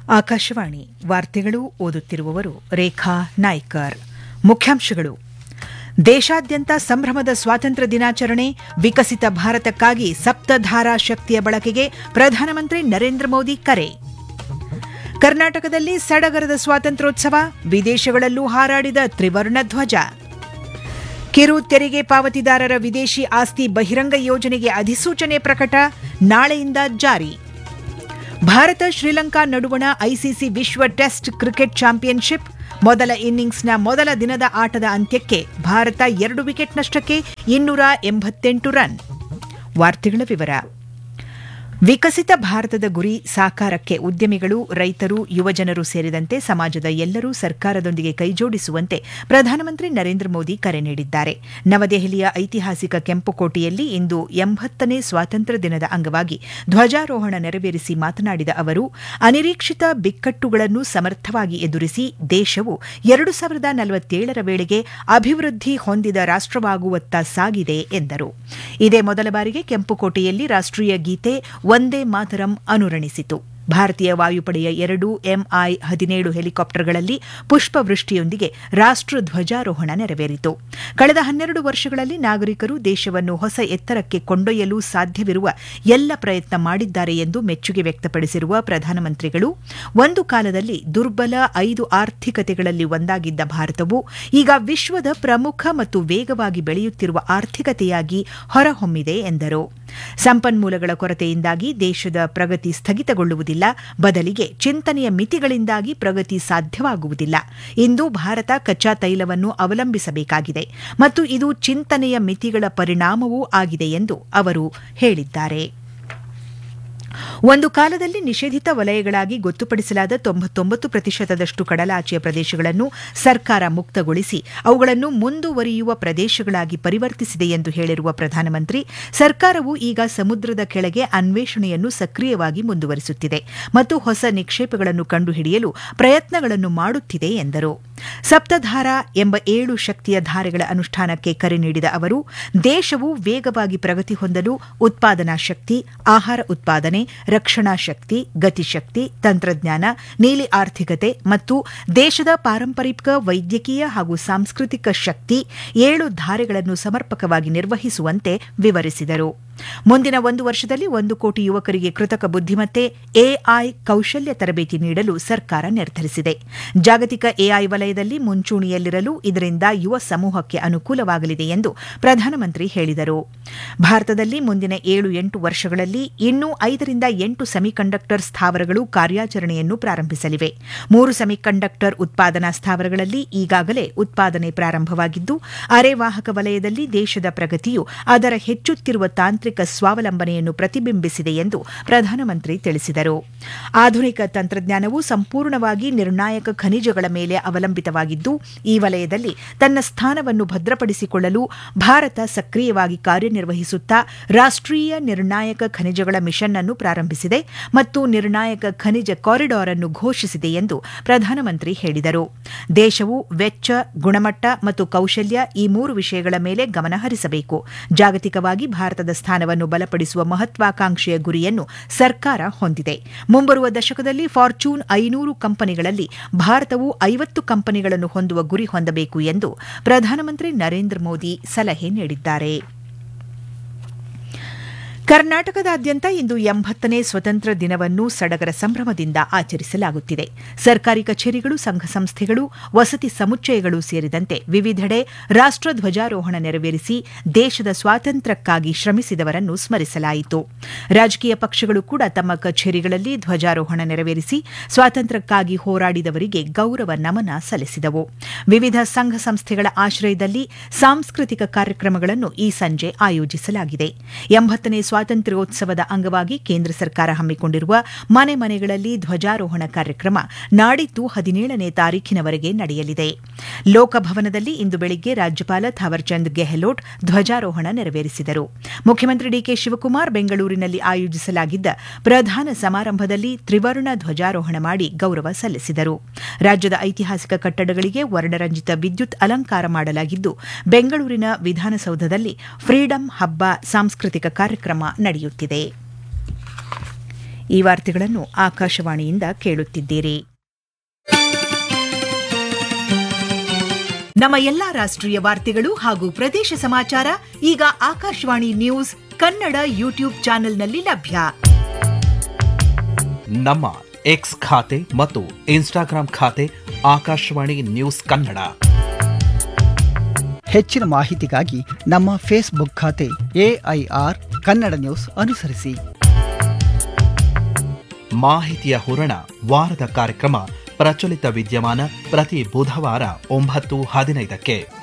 ಆಕಾಶವಾಣಿ ವಾರ್ತೆಗಳು ಓದುತ್ತಿರುವವರು ರೇಖಾ ನಾಯ್ಕರ್ ಮುಖ್ಯಾಂಶಗಳು ದೇಶಾದ್ಯಂತ ಸಂಭ್ರಮದ ಸ್ವಾತಂತ್ರ್ಯ ದಿನಾಚರಣೆ ವಿಕಸಿತ ಭಾರತಕ್ಕಾಗಿ ಸಪ್ತಧಾರಾ ಶಕ್ತಿಯ ಬಳಕೆಗೆ ಪ್ರಧಾನಮಂತ್ರಿ ನರೇಂದ್ರ ಮೋದಿ ಕರೆ ಕರ್ನಾಟಕದಲ್ಲಿ ಸಡಗರದ ಸ್ವಾತಂತ್ರ್ಯೋತ್ಸವ ವಿದೇಶಗಳಲ್ಲೂ ಹಾರಾಡಿದ ತ್ರಿವರ್ಣ ಧ್ವಜ ಕಿರು ತೆರಿಗೆ ಪಾವತಿದಾರರ ವಿದೇಶಿ ಆಸ್ತಿ ಬಹಿರಂಗ ಯೋಜನೆಗೆ ಅಧಿಸೂಚನೆ ಪ್ರಕಟ ನಾಳೆಯಿಂದ ಜಾರಿ ಭಾರತ ಶ್ರೀಲಂಕಾ ನಡುವಣ ಐಸಿಸಿ ವಿಶ್ವ ಟೆಸ್ಟ್ ಕ್ರಿಕೆಟ್ ಚಾಂಪಿಯನ್ಶಿಪ್ ಮೊದಲ ಇನ್ನಿಂಗ್ಸ್ನ ಮೊದಲ ದಿನದ ಆಟದ ಅಂತ್ಯಕ್ಕೆ ಭಾರತ ಎರಡು ವಿಕೆಟ್ ನಷ್ಟಕ್ಕೆ ಇನ್ನೂರ ಎಂಬತ್ತೆಂಟು ರನ್ ವಾರ್ತೆಗಳ ವಿವರ ವಿಕಸಿತ ಭಾರತದ ಗುರಿ ಸಾಕಾರಕ್ಕೆ ಉದ್ಯಮಿಗಳು ರೈತರು ಯುವಜನರು ಸೇರಿದಂತೆ ಸಮಾಜದ ಎಲ್ಲರೂ ಸರ್ಕಾರದೊಂದಿಗೆ ಕೈಜೋಡಿಸುವಂತೆ ಪ್ರಧಾನಮಂತ್ರಿ ನರೇಂದ್ರ ಮೋದಿ ಕರೆ ನೀಡಿದ್ದಾರೆ ನವದೆಹಲಿಯ ಐತಿಹಾಸಿಕ ಕೆಂಪುಕೋಟೆಯಲ್ಲಿ ಇಂದು ಎಂಬತ್ತನೇ ಸ್ವಾತಂತ್ರ್ಯ ದಿನದ ಅಂಗವಾಗಿ ಧ್ವಜಾರೋಹಣ ನೆರವೇರಿಸಿ ಮಾತನಾಡಿದ ಅವರು ಅನಿರೀಕ್ಷಿತ ಬಿಕ್ಕಟ್ಟುಗಳನ್ನು ಸಮರ್ಥವಾಗಿ ಎದುರಿಸಿ ದೇಶವು ಎರಡು ಸಾವಿರದ ನಲವತ್ತೇಳರ ವೇಳೆಗೆ ಅಭಿವೃದ್ಧಿ ಹೊಂದಿದ ರಾಷ್ಟವಾಗುವತ್ತ ಸಾಗಿದೆ ಎಂದರು ಇದೇ ಮೊದಲ ಬಾರಿಗೆ ಕೆಂಪುಕೋಟೆಯಲ್ಲಿ ರಾಷ್ಟೀಯ ಗೀತೆ ಒಂದೇ ಮಾತರಂ ಅನುರಣಿಸಿತು ಭಾರತೀಯ ವಾಯುಪಡೆಯ ಎರಡು ಎಂಐ ಹದಿನೇಳು ಹೆಲಿಕಾಪ್ಟರ್ಗಳಲ್ಲಿ ಪುಷ್ಪವೃಷ್ಟಿಯೊಂದಿಗೆ ರಾಷ್ಟ ಧ್ವಜಾರೋಹಣ ನೆರವೇರಿತು ಕಳೆದ ಹನ್ನೆರಡು ವರ್ಷಗಳಲ್ಲಿ ನಾಗರಿಕರು ದೇಶವನ್ನು ಹೊಸ ಎತ್ತರಕ್ಕೆ ಕೊಂಡೊಯ್ಯಲು ಸಾಧ್ಯವಿರುವ ಎಲ್ಲ ಪ್ರಯತ್ನ ಮಾಡಿದ್ದಾರೆ ಎಂದು ಮೆಚ್ಚುಗೆ ವ್ಯಕ್ತಪಡಿಸಿರುವ ಪ್ರಧಾನಮಂತ್ರಿಗಳು ಒಂದು ಕಾಲದಲ್ಲಿ ದುರ್ಬಲ ಐದು ಆರ್ಥಿಕತೆಗಳಲ್ಲಿ ಒಂದಾಗಿದ್ದ ಭಾರತವು ಈಗ ವಿಶ್ವದ ಪ್ರಮುಖ ಮತ್ತು ವೇಗವಾಗಿ ಬೆಳೆಯುತ್ತಿರುವ ಆರ್ಥಿಕತೆಯಾಗಿ ಹೊರಹೊಮ್ಮಿದೆ ಎಂದರು ಸಂಪನ್ಮೂಲಗಳ ಕೊರತೆಯಿಂದಾಗಿ ದೇಶದ ಪ್ರಗತಿ ಸ್ಥಗಿತಗೊಳ್ಳುವುದಿಲ್ಲ ಬದಲಿಗೆ ಚಿಂತನೆಯ ಮಿತಿಗಳಿಂದಾಗಿ ಪ್ರಗತಿ ಸಾಧ್ಯವಾಗುವುದಿಲ್ಲ ಇಂದು ಭಾರತ ಕಚ್ಚಾ ತೈಲವನ್ನು ಅವಲಂಬಿಸಬೇಕಾಗಿದೆ ಮತ್ತು ಇದು ಚಿಂತನೆಯ ಮಿತಿಗಳ ಪರಿಣಾಮವೂ ಆಗಿದೆ ಎಂದು ಅವರು ಹೇಳಿದ್ದಾರೆ ಒಂದು ಕಾಲದಲ್ಲಿ ನಿಷೇಧಿತ ವಲಯಗಳಾಗಿ ಗೊತ್ತುಪಡಿಸಲಾದ ತೊಂಬತ್ತೊಂಬತ್ತು ಪ್ರತಿಶತದಷ್ಟು ಕಡಲಾಚೆಯ ಪ್ರದೇಶಗಳನ್ನು ಸರ್ಕಾರ ಮುಕ್ತಗೊಳಿಸಿ ಅವುಗಳನ್ನು ಮುಂದುವರಿಯುವ ಪ್ರದೇಶಗಳಾಗಿ ಪರಿವರ್ತಿಸಿದೆ ಎಂದು ಹೇಳಿರುವ ಪ್ರಧಾನಮಂತ್ರಿ ಸರ್ಕಾರವು ಈಗ ಸಮುದ್ರದ ಕೆಳಗೆ ಅನ್ವೇಷಣೆಯನ್ನು ಸಕ್ರಿಯವಾಗಿ ಮುಂದುವರಿಸುತ್ತಿದೆ ಮತ್ತು ಹೊಸ ನಿಕ್ಷೇಪಗಳನ್ನು ಕಂಡುಹಿಡಿಯಲು ಪ್ರಯತ್ನಗಳನ್ನು ಮಾಡುತ್ತಿದೆ ಎಂದರು ಸಪ್ತಧಾರಾ ಎಂಬ ಏಳು ಶಕ್ತಿಯ ಧಾರೆಗಳ ಅನುಷ್ಠಾನಕ್ಕೆ ಕರೆ ನೀಡಿದ ಅವರು ದೇಶವು ವೇಗವಾಗಿ ಪ್ರಗತಿ ಹೊಂದಲು ಉತ್ಪಾದನಾ ಶಕ್ತಿ ಆಹಾರ ಉತ್ಪಾದನೆ ರಕ್ಷಣಾ ಶಕ್ತಿ ಗತಿಶಕ್ತಿ ತಂತ್ರಜ್ಞಾನ ನೀಲಿ ಆರ್ಥಿಕತೆ ಮತ್ತು ದೇಶದ ಪಾರಂಪರಿಕ ವೈದ್ಯಕೀಯ ಹಾಗೂ ಸಾಂಸ್ಕೃತಿಕ ಶಕ್ತಿ ಏಳು ಧಾರೆಗಳನ್ನು ಸಮರ್ಪಕವಾಗಿ ನಿರ್ವಹಿಸುವಂತೆ ವಿವರಿಸಿದರು ಮುಂದಿನ ಒಂದು ವರ್ಷದಲ್ಲಿ ಒಂದು ಕೋಟಿ ಯುವಕರಿಗೆ ಕೃತಕ ಬುದ್ದಿಮತ್ತೆ ಎಐ ಕೌಶಲ್ಯ ತರಬೇತಿ ನೀಡಲು ಸರ್ಕಾರ ನಿರ್ಧರಿಸಿದೆ ಜಾಗತಿಕ ಎಐ ವಲಯದಲ್ಲಿ ಮುಂಚೂಣಿಯಲ್ಲಿರಲು ಇದರಿಂದ ಯುವ ಸಮೂಹಕ್ಕೆ ಅನುಕೂಲವಾಗಲಿದೆ ಎಂದು ಪ್ರಧಾನಮಂತ್ರಿ ಹೇಳಿದರು ಭಾರತದಲ್ಲಿ ಮುಂದಿನ ಏಳು ಎಂಟು ವರ್ಷಗಳಲ್ಲಿ ಇನ್ನೂ ಐದರಿಂದ ಎಂಟು ಸೆಮಿಕಂಡಕ್ಟರ್ ಸ್ಥಾವರಗಳು ಕಾರ್ಯಾಚರಣೆಯನ್ನು ಪ್ರಾರಂಭಿಸಲಿವೆ ಮೂರು ಸೆಮಿಕಂಡಕ್ಟರ್ ಉತ್ಪಾದನಾ ಸ್ಥಾವರಗಳಲ್ಲಿ ಈಗಾಗಲೇ ಉತ್ಪಾದನೆ ಪ್ರಾರಂಭವಾಗಿದ್ದು ಅರೆವಾಹಕ ವಲಯದಲ್ಲಿ ದೇಶದ ಪ್ರಗತಿಯು ಅದರ ಹೆಚ್ಚುತ್ತಿರುವ ತಾಂತ್ರಿಕ ಸ್ವಾವಲಂಬನೆಯನ್ನು ಪ್ರತಿಬಿಂಬಿಸಿದೆ ಎಂದು ಪ್ರಧಾನಮಂತ್ರಿ ತಿಳಿಸಿದರು ಆಧುನಿಕ ತಂತ್ರಜ್ಞಾನವು ಸಂಪೂರ್ಣವಾಗಿ ನಿರ್ಣಾಯಕ ಖನಿಜಗಳ ಮೇಲೆ ಅವಲಂಬಿತವಾಗಿದ್ದು ಈ ವಲಯದಲ್ಲಿ ತನ್ನ ಸ್ಥಾನವನ್ನು ಭದ್ರಪಡಿಸಿಕೊಳ್ಳಲು ಭಾರತ ಸಕ್ರಿಯವಾಗಿ ಕಾರ್ಯನಿರ್ವಹಿಸುತ್ತಾ ರಾಷ್ಟೀಯ ನಿರ್ಣಾಯಕ ಖನಿಜಗಳ ಮಿಷನ್ ಅನ್ನು ಪ್ರಾರಂಭಿಸಿದೆ ಮತ್ತು ನಿರ್ಣಾಯಕ ಖನಿಜ ಕಾರಿಡಾರ್ ಅನ್ನು ಘೋಷಿಸಿದೆ ಎಂದು ಪ್ರಧಾನಮಂತ್ರಿ ಹೇಳಿದರು ದೇಶವು ವೆಚ್ಚ ಗುಣಮಟ್ಟ ಮತ್ತು ಕೌಶಲ್ಯ ಈ ಮೂರು ವಿಷಯಗಳ ಮೇಲೆ ಗಮನ ಹರಿಸಬೇಕು ಜಾಗತಿಕವಾಗಿ ಭಾರತದ ಸ್ಥಾನವನ್ನು ಬಲಪಡಿಸುವ ಮಹತ್ವಾಕಾಂಕ್ಷೆಯ ಗುರಿಯನ್ನು ಸರ್ಕಾರ ಹೊಂದಿದೆ ಮುಂಬರುವ ದಶಕದಲ್ಲಿ ಫಾರ್ಚೂನ್ ಐನೂರು ಕಂಪನಿಗಳಲ್ಲಿ ಭಾರತವು ಐವತ್ತು ಕಂಪನಿಗಳನ್ನು ಹೊಂದುವ ಗುರಿ ಹೊಂದಬೇಕು ಎಂದು ಪ್ರಧಾನಮಂತ್ರಿ ನರೇಂದ್ರ ಮೋದಿ ಸಲಹೆ ನೀಡಿದ್ದಾರೆ ಕರ್ನಾಟಕದಾದ್ಯಂತ ಇಂದು ಎಂಬತ್ತನೇ ಸ್ವತಂತ್ರ ದಿನವನ್ನು ಸಡಗರ ಸಂಭ್ರಮದಿಂದ ಆಚರಿಸಲಾಗುತ್ತಿದೆ ಸರ್ಕಾರಿ ಕಚೇರಿಗಳು ಸಂಘ ಸಂಸ್ಥೆಗಳು ವಸತಿ ಸಮುಚ್ಚಯಗಳು ಸೇರಿದಂತೆ ವಿವಿಧೆಡೆ ರಾಷ್ಟ ಧ್ವಜಾರೋಹಣ ನೆರವೇರಿಸಿ ದೇಶದ ಸ್ವಾತಂತ್ರ್ಯಕ್ಕಾಗಿ ಶ್ರಮಿಸಿದವರನ್ನು ಸ್ಮರಿಸಲಾಯಿತು ರಾಜಕೀಯ ಪಕ್ಷಗಳು ಕೂಡ ತಮ್ಮ ಕಚೇರಿಗಳಲ್ಲಿ ಧ್ವಜಾರೋಹಣ ನೆರವೇರಿಸಿ ಸ್ವಾತಂತ್ರ್ಯಕ್ಕಾಗಿ ಹೋರಾಡಿದವರಿಗೆ ಗೌರವ ನಮನ ಸಲ್ಲಿಸಿದವು ವಿವಿಧ ಸಂಘ ಸಂಸ್ಥೆಗಳ ಆಶ್ರಯದಲ್ಲಿ ಸಾಂಸ್ಕೃತಿಕ ಕಾರ್ಯಕ್ರಮಗಳನ್ನು ಈ ಸಂಜೆ ಆಯೋಜಿಸಲಾಗಿದೆ ಎಂಬತ್ತನೇ ಸ್ವಾತಂತ್ರ್ಯೋತ್ಸವದ ಅಂಗವಾಗಿ ಕೇಂದ್ರ ಸರ್ಕಾರ ಹಮ್ಮಿಕೊಂಡಿರುವ ಮನೆ ಮನೆಗಳಲ್ಲಿ ಧ್ವಜಾರೋಹಣ ಕಾರ್ಯಕ್ರಮ ನಾಡಿದ್ದು ಹದಿನೇಳನೇ ತಾರೀಖಿನವರೆಗೆ ನಡೆಯಲಿದೆ ಲೋಕಭವನದಲ್ಲಿ ಇಂದು ಬೆಳಿಗ್ಗೆ ರಾಜ್ಯಪಾಲ ಥಾವರ್ಚಂದ್ ಗೆಹ್ಲೋಟ್ ಧ್ವಜಾರೋಹಣ ನೆರವೇರಿಸಿದರು ಮುಖ್ಯಮಂತ್ರಿ ಡಿಕೆ ಶಿವಕುಮಾರ್ ಬೆಂಗಳೂರಿನಲ್ಲಿ ಆಯೋಜಿಸಲಾಗಿದ್ದ ಪ್ರಧಾನ ಸಮಾರಂಭದಲ್ಲಿ ತ್ರಿವರ್ಣ ಧ್ವಜಾರೋಹಣ ಮಾಡಿ ಗೌರವ ಸಲ್ಲಿಸಿದರು ರಾಜ್ಯದ ಐತಿಹಾಸಿಕ ಕಟ್ಟಡಗಳಿಗೆ ವರ್ಣರಂಜಿತ ವಿದ್ಯುತ್ ಅಲಂಕಾರ ಮಾಡಲಾಗಿದ್ದು ಬೆಂಗಳೂರಿನ ವಿಧಾನಸೌಧದಲ್ಲಿ ಫ್ರೀಡಂ ಹಬ್ಬ ಸಾಂಸ್ಕೃತಿಕ ಕಾರ್ಯಕ್ರಮ ನಡೆಯುತ್ತಿದೆ ಈ ವಾರ್ತೆಗಳನ್ನು ಆಕಾಶವಾಣಿಯಿಂದ ಕೇಳುತ್ತಿದ್ದೀರಿ ನಮ್ಮ ಎಲ್ಲಾ ರಾಷ್ಟ್ರೀಯ ವಾರ್ತೆಗಳು ಹಾಗೂ ಪ್ರದೇಶ ಸಮಾಚಾರ ಈಗ ಆಕಾಶವಾಣಿ ನ್ಯೂಸ್ ಕನ್ನಡ ಯೂಟ್ಯೂಬ್ ಚಾನೆಲ್ನಲ್ಲಿ ಲಭ್ಯ ನಮ್ಮ ಎಕ್ಸ್ ಖಾತೆ ಮತ್ತು ಇನ್ಸ್ಟಾಗ್ರಾಂ ಖಾತೆ ಆಕಾಶವಾಣಿ ನ್ಯೂಸ್ ಕನ್ನಡ ಹೆಚ್ಚಿನ ಮಾಹಿತಿಗಾಗಿ ನಮ್ಮ ಫೇಸ್ಬುಕ್ ಖಾತೆ ಎಐಆರ್ ಕನ್ನಡ ನ್ಯೂಸ್ ಅನುಸರಿಸಿ ಮಾಹಿತಿಯ ಹೂರಣ ವಾರದ ಕಾರ್ಯಕ್ರಮ ಪ್ರಚಲಿತ ವಿದ್ಯಮಾನ ಪ್ರತಿ ಬುಧವಾರ ಒಂಬತ್ತು ಹದಿನೈದಕ್ಕೆ